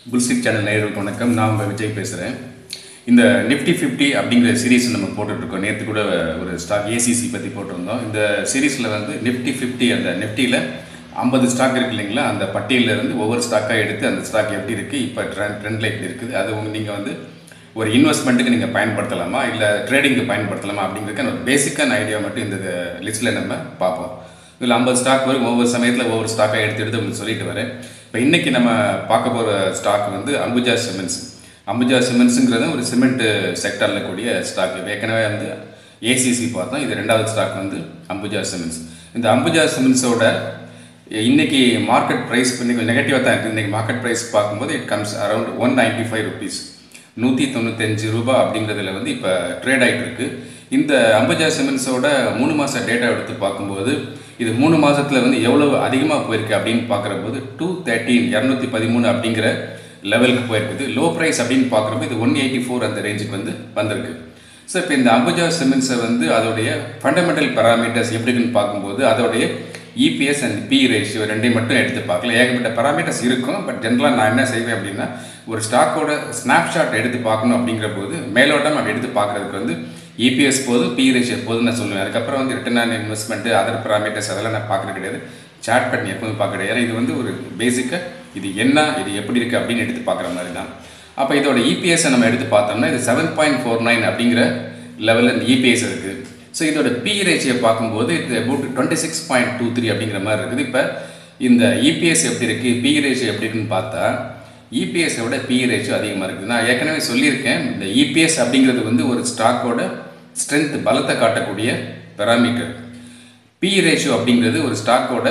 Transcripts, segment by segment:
புல்ஸ்டிக் channel நேயர்களுக்கு வணக்கம் நான் உங்கள் விஜய் பேசுகிறேன் இந்த நிஃப்டி ஃபிஃப்டி அப்படிங்கிற சீரீஸ் நம்ம போட்டுட்ருக்கோம் நேற்று கூட ஒரு ஸ்டாக் ஏசிசி பற்றி போட்டிருந்தோம் இந்த சீரீஸில் வந்து நிஃப்டி ஃபிஃப்டி அந்த நிஃப்டியில் ஐம்பது ஸ்டாக் இருக்கு இல்லைங்களா அந்த பட்டியலில் இருந்து ஒவ்வொரு ஸ்டாக்காக எடுத்து அந்த ஸ்டாக் எப்படி இருக்குது இப்போ ட்ரெண்ட் ட்ரெண்டில் எப்படி இருக்குது அது உங்க நீங்கள் வந்து ஒரு இன்வெஸ்ட்மெண்ட்டுக்கு நீங்கள் பயன்படுத்தலாமா இல்லை ட்ரேடிங்க்கு பயன்படுத்தலாமா அப்படிங்கிறதுக்கு ஒரு பேசிக்கான ஐடியா மட்டும் இந்த லிஸ்ட்டில் நம்ம பார்ப்போம் இதில் ஐம்பது ஸ்டாக் வரும் ஒவ்வொரு சமயத்தில் ஒவ்வொரு ஸ்டாக்காக எடுத்து எடுத்து உங்களுக்கு சொல்லிட்டு வரேன் இப்போ இன்றைக்கி நம்ம பார்க்க போகிற ஸ்டாக் வந்து அம்புஜா சிமெண்ட்ஸ் அம்புஜா சிமெண்ட்ஸுங்கிறது ஒரு சிமெண்ட் செக்டரில் கூடிய ஸ்டாக் ஏற்கனவே வந்து ஏசிசி பார்த்தோம் இது ரெண்டாவது ஸ்டாக் வந்து அம்புஜா சிமெண்ட்ஸ் இந்த அம்புஜா சிமெண்ட்ஸோட இன்னைக்கு மார்க்கெட் ப்ரைஸ் இன்னைக்கு நெகட்டிவாக தான் இருக்குது இன்றைக்கி மார்க்கெட் ப்ரைஸ் பார்க்கும்போது it comes around one ninety five rupees நூற்றி தொண்ணூத்தஞ்சு ரூபாய் அப்படிங்கிறதுல வந்து இப்போ ட்ரேட் ஆகிட்டு இருக்கு இந்த அம்புஜா சிமெண்ட்ஸோட மூணு மாத டேட்டா எடுத்து பார்க்கும்போது இது மூணு மாதத்தில் வந்து எவ்வளோ அதிகமாக போயிருக்கு அப்படின்னு பார்க்குறபோது டூ தேர்ட்டீன் இரநூத்தி பதிமூணு அப்படிங்கிற லெவலுக்கு போயிருக்குது லோ ப்ரைஸ் அப்படின்னு பார்க்குறப்போ இது ஒன் எயிட்டி ஃபோர் அந்த ரேஞ்சுக்கு வந்து வந்திருக்கு ஸோ இப்போ இந்த அம்புஜா சிமெண்ட்ஸை வந்து அதோடைய ஃபண்டமெண்டல் பேராமீட்டர்ஸ் எப்படி இருக்குன்னு பார்க்கும்போது அதோடைய இபிஎஸ் அண்ட் பி ரேஷியோ ரெண்டையும் மட்டும் எடுத்து பார்க்கல ஏகப்பட்ட பேராமீட்டர்ஸ் இருக்கும் பட் ஜென்ரலாக நான் என்ன செய்வேன் அப்படின்னா ஒரு ஸ்டாக்கோட ஸ்னாப்ஷாட் எடுத்து பார்க்கணும் அப்படிங்கிற போது மேலோட்டம் அப்படி எடுத்து பார்க்குறதுக்கு வந்து இபிஎஸ் போதும் பி ரேஷியோ போதும் நான் சொல்லுவேன் அதுக்கப்புறம் வந்து return on investment other parameters அதெல்லாம் நான் பார்க்குறது கிடையாது சாட் பண்ணி எப்போதும் பார்க்க கிடையாது ஏன்னா இது வந்து ஒரு பேசிக்காக இது என்ன இது எப்படி இருக்குது அப்படின்னு எடுத்து பார்க்குற மாதிரி தான் அப்போ இதோட இபிஎஸ்ஸை நம்ம எடுத்து பார்த்தோம்னா இது செவன் பாயிண்ட் ஃபோர் நைன் அப்படிங்கிற லெவலில் இந்த இபிஎஸ் இருக்குது ஸோ இதோட பி ரேஷியோ பார்க்கும்போது இது about twenty six point two three அப்படிங்கிற மாதிரி இருக்குது இப்போ இந்த இபிஎஸ் எப்படி இருக்குது பி ரேஷியோ எப்படி இருக்குன்னு பார்த்தா இபிஎஸை விட பி ரேஷியோ அதிகமாக இருக்குது நான் ஏற்கனவே சொல்லியிருக்கேன் இந்த இபிஎஸ் அப்படிங்கிறது வந்து ஒரு ஸ்டாக்கோட ஸ்ட்ரென்த் பலத்தை காட்டக்கூடிய பெராமீட்டர் பி ரேஷியோ அப்படிங்கிறது ஒரு ஸ்டாக்கோட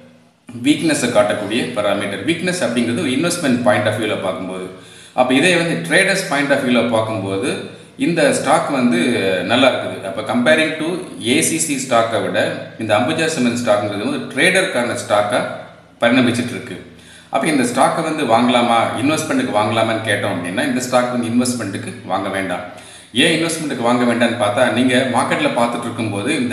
வீக்னஸை காட்டக்கூடிய பெராமீட்டர் வீக்னஸ் அப்படிங்கிறது ஒரு இன்வெஸ்ட்மெண்ட் பாயிண்ட் ஆஃப் வியூவில் பார்க்கும்போது அப்போ இதே வந்து ட்ரேடர்ஸ் பாயிண்ட் ஆஃப் வியூவில் பார்க்கும்போது இந்த ஸ்டாக் வந்து நல்லா இருக்குது அப்போ கம்பேரிங் டு ஏசிசி ஸ்டாக்கை விட இந்த அம்புஜா சிமெண்ட் ஸ்டாக்ங்கிறது வந்து ட்ரேடருக்கான ஸ்டாக்காக பரிணமிச்சிட்டு இருக்கு அப்போ இந்த ஸ்டாக்கை வந்து வாங்கலாமா இன்வெஸ்ட்மெண்ட்டுக்கு வாங்கலாமான்னு கேட்டோம் அப்படின்னா இந்த ஸ்டாக் வந்து இன்வெஸ்ட்மெண்ட்டுக்கு வாங்க வேண்டாம் ஏன் இன்வெஸ்ட்மெண்ட்டுக்கு வாங்க வேண்டாம்னு பார்த்தா நீங்கள் மார்க்கெட்டில் பார்த்துட்டு இருக்கும்போது இந்த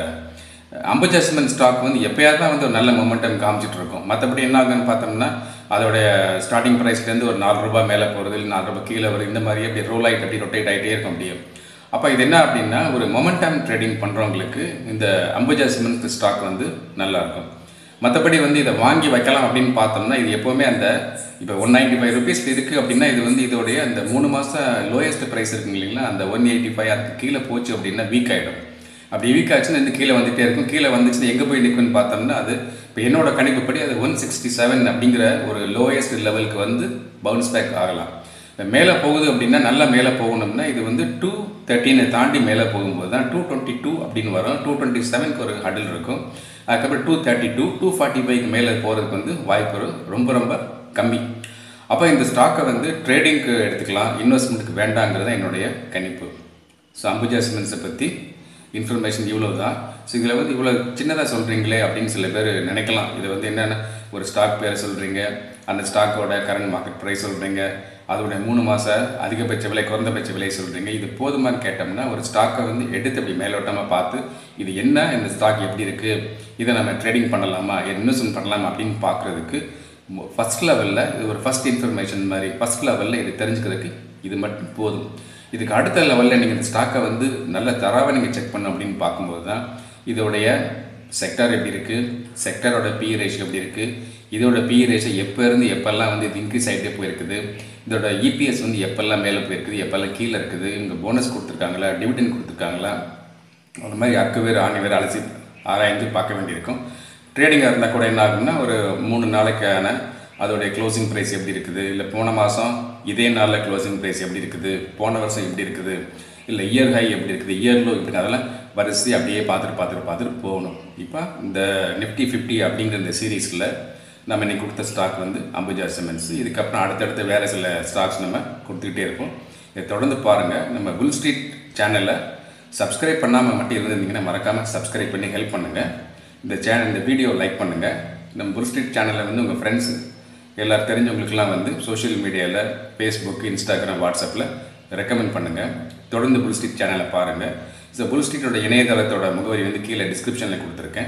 அம்புஜா சிமெண்ட் ஸ்டாக் வந்து எப்போயாவது தான் வந்து ஒரு நல்ல மொமெண்டம் காமிச்சிட்டு இருக்கும் மற்றபடி என்ன ஆகுன்னு பார்த்தோம்னா அதோடைய ஸ்டார்டிங் ப்ரைஸ்லேருந்து ஒரு நாலு ரூபாய் மேலே போகிறது இல்லை நாலு ரூபாய் கீழே வரும் இந்த மாதிரி அப்படி ரோல் ஆகிட்டு அப்படி ரொட்டேட் ஆகிட்டே இருக்க முடியும் அப்போ இது என்ன அப்படின்னா ஒரு மொமெண்டம் ட்ரேடிங் பண்ணுறவங்களுக்கு இந்த அம்புஜா சிமெண்ட் ஸ்டாக் வந்து நல்லாயிருக்கும் மற்றபடி வந்து இதை வாங்கி வைக்கலாம் அப்படின்னு பார்த்தோம்னா இது எப்போவுமே அந்த இப்போ ஒன் நைன்ட்டி ஃபைவ் ருபீஸ் இருக்குது அப்படின்னா இது வந்து இதோடைய அந்த மூணு மாதம் லோயஸ்ட் ப்ரைஸ் இருக்குங்க இல்லைங்களா அந்த ஒன் எயிட்டி ஃபைவ் அதுக்கு கீழே போச்சு அப்படின்னா வீக் ஆகிடும் அப்படி வீக் ஆச்சுன்னா இந்த கீழே வந்துகிட்டே இருக்கும் கீழே வந்துச்சுன்னா எங்கே போய் நிற்கும்னு பார்த்தோம்னா அது இப்போ என்னோட கணிப்புப்படி அது ஒன் சிக்ஸ்டி செவன் அப்படிங்கிற ஒரு லோயஸ்ட் லெவலுக்கு வந்து பவுன்ஸ் பேக் ஆகலாம் இப்போ மேலே போகுது அப்படின்னா நல்லா மேலே போகணும்னா இது வந்து டூ தேர்ட்டினை தாண்டி மேலே போகும்போது தான் டூ டுவெண்ட்டி டூ அப்படின்னு வரும் டூ டுவெண்ட்டி செவனுக்கு ஒரு ஹடில் இருக்கும் அதுக்கப்புறம் two thirty two two forty ஃபைவ்க்கு மேலே போகிறதுக்கு வந்து வாய்ப்பு ரொம்ப ரொம்ப கம்மி அப்போ இந்த ஸ்டாக்கை வந்து ட்ரேடிங்க்கு எடுத்துக்கலாம் இன்வெஸ்ட்மெண்ட்டுக்கு வேண்டாங்கிறது தான் என்னுடைய கணிப்பு ஸோ அம்புஜா சிமெண்ட்ஸை பற்றி இன்ஃபர்மேஷன் இவ்வளோ தான் ஸோ இதில் வந்து இவ்வளோ சின்னதாக சொல்கிறீங்களே அப்படின்னு சில பேர் நினைக்கலாம் இது வந்து என்னென்ன ஒரு ஸ்டாக் பேரை சொல்கிறீங்க அந்த ஸ்டாக்கோட கரண்ட் மார்க்கெட் ப்ரைஸ் சொல்கிறீங்க அதோடைய மூணு மாத அதிகபட்ச விலை குறைந்தபட்ச விலை சொல்கிறீங்க இது போதுமான்னு கேட்டோம்னா ஒரு ஸ்டாக்கை வந்து எடுத்து அப்படி மேலோட்டமாக பார்த்து இது என்ன இந்த ஸ்டாக் எப்படி இருக்குது இதை நம்ம ட்ரேடிங் பண்ணலாமா இன்வெஸ்ட்மெண்ட் பண்ணலாமா அப்படின்னு பார்க்குறதுக்கு ஃபஸ்ட் லெவலில் இது ஒரு ஃபஸ்ட் இன்ஃபர்மேஷன் மாதிரி ஃபஸ்ட் லெவலில் இது தெரிஞ்சுக்கிறதுக்கு இது மட்டும் போதும் இதுக்கு அடுத்த லெவலில் நீங்கள் இந்த ஸ்டாக்கை வந்து நல்ல தராவை நீங்கள் செக் பண்ண அப்படின்னு பார்க்கும்போது தான் இதோடைய செக்டர் எப்படி இருக்குது செக்டரோட பி ரேஷியோ எப்படி இருக்குது இதோட பி ரேஷியோ எப்போ இருந்து எப்போல்லாம் வந்து இது இன்க்ரீஸ் ஆகிட்டே போயிருக்குது இதோட இபிஎஸ் வந்து எப்போல்லாம் மேலே போயிருக்குது எப்போல்லாம் கீழே இருக்குது இங்கே போனஸ் கொடுத்துருக்காங்களா டிவிடன் கொடுத்துருக்காங்களா அந்த மாதிரி அக்கு வேறு ஆணி வேறு அலசி ஆராய்ந்து பார்க்க வேண்டியிருக்கும் ட்ரேடிங்காக இருந்தால் கூட என்ன ஆகும்னா ஒரு மூணு நாளைக்கான அதோடைய க்ளோசிங் ப்ரைஸ் எப்படி இருக்குது இல்லை போன மாதம் இதே நாளில் க்ளோசிங் ப்ரைஸ் எப்படி இருக்குது போன வருஷம் எப்படி இருக்குது இல்லை இயர் ஹை எப்படி இருக்குது இயர் லோ எப்படி அதெல்லாம் வரிசை அப்படியே பார்த்துட்டு பார்த்துட்டு பார்த்துட்டு போகணும் இப்போ இந்த நிஃப்டி ஃபிஃப்டி அப்படிங்கிற இந்த சீரீஸில் நம்ம இன்னைக்கு கொடுத்த ஸ்டாக் வந்து அம்புஜா சிமெண்ட்ஸ் இதுக்கப்புறம் அடுத்தடுத்து வேறு சில ஸ்டாக்ஸ் நம்ம கொடுத்துக்கிட்டே இருப்போம் இதை தொடர்ந்து பாருங்கள் நம்ம புல் ஸ்ட்ரீட் சேனலை சப்ஸ்கிரைப் பண்ணாமல் மட்டும் இருந்திருந்தீங்கன்னா மறக்காமல் சப்ஸ்கிரைப் பண்ணி ஹெல்ப் பண்ணுங்கள் இந்த சேனல் இந்த வீடியோ லைக் பண்ணுங்கள் நம்ம புல் ஸ்ட்ரீட் சேனலில் வந்து உங்கள் ஃப்ரெண்ட்ஸு எல்லோரும் தெரிஞ்சவங்களுக்கெல்லாம் வந்து சோஷியல் மீடியாவில் ஃபேஸ்புக் இன்ஸ்டாகிராம் வாட்ஸ்அப்பில் ரெக்கமெண்ட் பண்ணுங்கள் தொடர்ந்து புல் ஸ்ட்ரீட் சேனலை பாருங்கள் ஸோ புல் ஸ்ட்ரீட்டோட இணையதளத்தோட முகவரி வந்து கீழே டிஸ்கிரிப்ஷனில் கொடுத்துருக்கேன்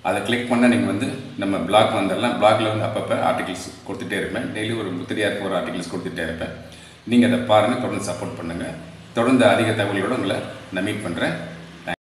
அதை கிளிக் பண்ணால் நீங்கள் வந்து நம்ம பிளாக் வந்துடலாம் பிளாக்ல வந்து அப்பப்போ ஆர்டிகல்ஸ் கொடுத்துட்டே இருப்பேன் டெய்லி ஒரு முத்திரியாக இருக்க ஒரு ஆர்டிகல்ஸ் கொடுத்துட்டே இருப்பேன் நீங்கள் அதை பாருங்கள் தொடர்ந்து சப்போர்ட் பண்ணுங்கள் தொடர்ந்து அதிக தகவல்களோடு உங்களை நான் மீட் பண்ணுறேன்